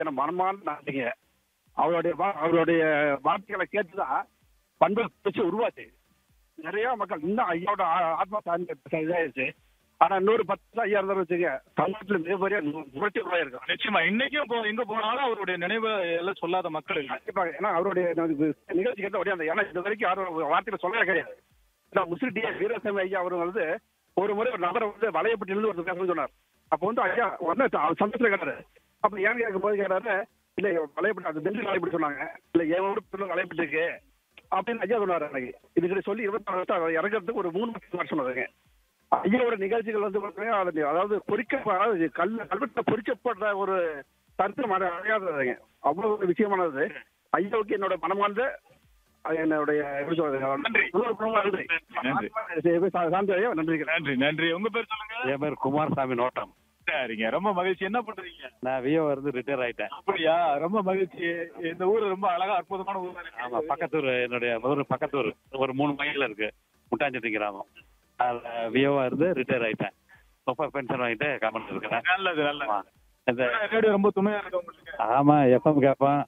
என மனமான நன்றிங்க அவருடைய வா- அவருடைய வார்த்தைகளை கேட்டுதான் பண்பு பேச்சு உருவாச்சு நிறைய மக்கள் இன்னும் ஐயாவோட ஆ- ஆத்மா சார்ந்த இதாயிருச்சு ஆனா இன்னொரு பத்து வருஷம் ஐயா இருந்தாலும் வச்சுங்க தமிழ்நாட்டுல மிகப்பெரிய புரட்சி உருவாயிருக்கும் நிச்சயமா இன்னைக்கும் இப்போ எங்க போனாலும் அவருடைய நினைவு எல்லாம் சொல்லாத மக்கள் இல்லை கண்டிப்பாக ஏன்னா அவருடைய நமக்கு நிகழ்ச்சி கேட்ட உடனே அந்த ஏன்னா இது வரைக்கும் யாரும் ஒரு வார்த்தையில சொல்லவே கிடையாது ஏன்னா முஸ்லிம் டி வீரசாமி ஐயா அவர் வந்து ஒரு முறை ஒரு நபரை வந்து வளையப்பட்டிலிருந்து ஒருத்தர் பேசணும்னு சொன்னார் அப்போ வந்து ஐயா உடனே சந்தோஷத்துல கேட்டாரு அப்ப ஏன்னு கேட்கும் போது கேட்டாரு இல்ல வளையப்பட்டு அது திண்டு வளையப்பட்டு சொன்னாங்க இல்ல என் ஊருக்கு வளையப்பட்டு இருக்கு அப்படின்னு ஐயா சொன்னாரு எனக்கு இதுக்கிட்ட சொல்லி இருபத்தி நாலு வருஷம் இறங்குறதுக்கு ஒரு மூணு வருஷம் வருஷம் சொன்னதுங்க ஐயாவோட நிகழ்ச்சிகள் வந்து பார்த்தீங்கன்னா அது அதாவது பொறிக்க அதாவது கல் கல்வெட்டில் பொறிக்கப்படுற ஒரு தருத்தம் அடையாததுங்க அவ்வளவு ஒரு விஷயமானது ஐயாவுக்கு என்னோட மனமார்ந்த அஹ், என்னுடைய எப்படி சொல்றது நன்றி. இன்னொரு குடும்பம் நன்றி நன்றி. சா- சாந்தி ஐயா நன்றி நன்றி நன்றி உங்க பேர் சொல்லுங்க என் பேர் குமாரசாமி நோட்டம் சரிங்க ரொம்ப மகிழ்ச்சி என்ன பண்றீங்க நான் விஓ இருந்து ரிட்டையர் ஆயிட்டேன் அப்படியா ரொம்ப மகிழ்ச்சி இந்த ஊர் ரொம்ப அழகா அற்புதமான ஊர் ஆமா பக்கத்தூர் என்னுடைய ஊர் பக்கத்தூர் ஒரு மூணு மைல்ல இருக்கு முட்டாஞ்சத்தி கிராமம் அதில் விஓவா இருந்து ரிட்டையர் ஆயிட்டேன் ரொம்ப பென்ஷன் வாங்கிட்டு கமெண்ட் இருக்கிறேன் நல்லது நல்லது ஆமா இந்த ரேடியோ ரொம்ப துணையா இருக்கு உங்களுக்கு ஆமா எஃப்எம் கேட்போம்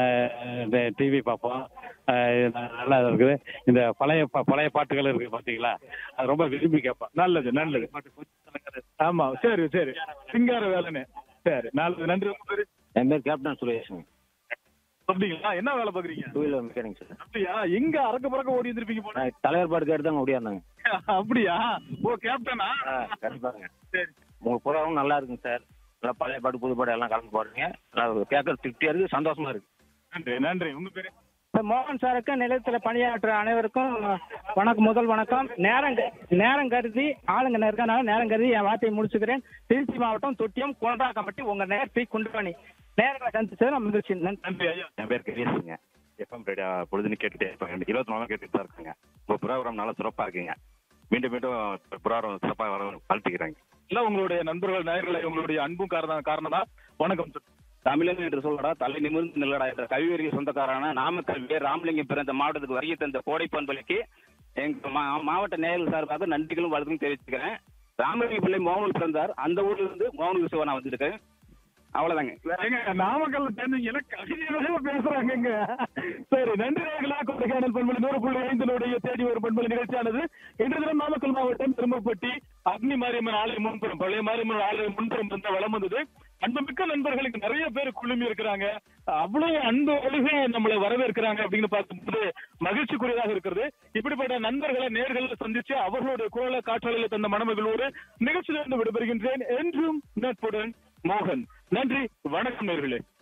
டிவி பார்ப்போம் அஹ் இது நல்லா இருக்குது இந்த பழைய பா- பழைய பாட்டுகள் இருக்கு பாத்தீங்களா அது ரொம்ப விரும்பி கேட்பேன் நல்லது நல்லது ஆமா சரி சரி சிங்கார வேலைன்னு சரி நல்லது நன்றி உங்க பேரு என் பேர் கேப்டன் சுரேஷ் அப்படிங்களா என்ன வேலை பாக்குறீங்க டூ வீலர் மெக்கானிக் சார் அப்படியா எங்க அறக்க பறக்க ஓடி இருந்திருப்பீங்க போல நான் தலைவர் பாட்டு கேட்டு தாங்க ஓடியாந்தாங்க அப்படியா ஓ கேப்டனா கண்டிப்பாங்க சரி உங்க புறாவும் நல்லா இருக்குங்க சார் நல்லா பழைய பாட்டு புது பாட்டு எல்லாம் கலந்து போடுறீங்க நல்லா கேட்கற திருப்தியா இருக்கு சந்தோஷமா இருக்கு நன்றி நன்றி உங்க பேரு மோகன் சாருக்கு நிலையத்தில் பணியாற்ற அனைவருக்கும் வணக்கம் முதல் வணக்கம் நேரம் க- நேரம் கருதி ஆளுங்க இருக்கனால நேரம் கருதி என் வார்த்தையை முடிச்சுக்கிறேன் திருச்சி மாவட்டம் தொட்டியம் குன்றா உங்க நேர்த்தி குண்டுபணி நேரங்களை சந்திச்சது நம்ம மகிழ்ச்சி நன்றி நன்றி ஐயா என் பேர் கணேசுங்க எஃப்எம் ரேடியோ பொழுதுன்னு கேட்டுட்டே இருப்பாங்க இருபத்தி நாலு கேட்டுட்டு தான் இருக்காங்க உங்க புரோகிராம் நல்லா சிறப்பா இருக்குங்க மீண்டும் மீண்டும் புரோகிராம் சிறப்பாக வர வாழ்த்துக்கிறாங்க எல்லாம் உங்களுடைய நண்பர்கள் நேயர்களை உங்களுடைய அன்பும் காரணம் காரணம் தான் வணக்கம் சார் தமிழன் என்று சொல்லடா தலை நிமிர்ந்து நில்லடா என்ற கவிவரிக்கு சொந்தக்காரான நாமக்கல் வீர் ராமலிங்கம் பிறந்த மாவட்டத்துக்கு வருகை தந்த கோடை பண்பலைக்கு எங்க மா- மாவட்ட நேயர்கள் சார்பாக நன்றிகளும் வாழ்த்துக்களும் தெரிவிச்சுக்கிறேன் ராமலிங்க பிள்ளை மோகனூர் பிறந்தார் அந்த ஊர்ல இருந்து மோகனூர் சிவா நான் வந்திருக்கேன் அவ்வளவுதாங்க ஏங்க, நாமக்கல் சேர்ந்தீங்க கவிதையிலே பேசுறாங்க சரி நன்றி நேயர்களா கொடைக்கானல் பண்பலை நூறு புள்ளி ஐந்தினுடைய தேடி ஒரு பண்பலை நிகழ்ச்சியானது இன்று தினம் நாமக்கல் மாவட்டம் திரும்பப்பட்டி அக்னி மாரியம்மன் ஆலயம் முன்புறம் பழைய மாரியம்மன் ஆலயம் முன்புறம் இருந்த வளம் வந்தது அன்புமிக்க நண்பர்களுக்கு நிறைய பேர் குழுமி இருக்கிறாங்க அவ்வளவு அன்பு ஒழுகை நம்மளை வரவேற்கிறாங்க அப்படின்னு பார்க்கும்போது மகிழ்ச்சிக்குரியதாக இருக்கிறது இப்படிப்பட்ட நண்பர்களை நேர்களை சந்திச்சு அவர்களுடைய குரலை காற்றலையில் தந்த மனமகளோடு நிகழ்ச்சியிலிருந்து விடைபெறுகின்றேன் என்றும் நட்புடன் மோகன் நன்றி வணக்கம் நேர்களே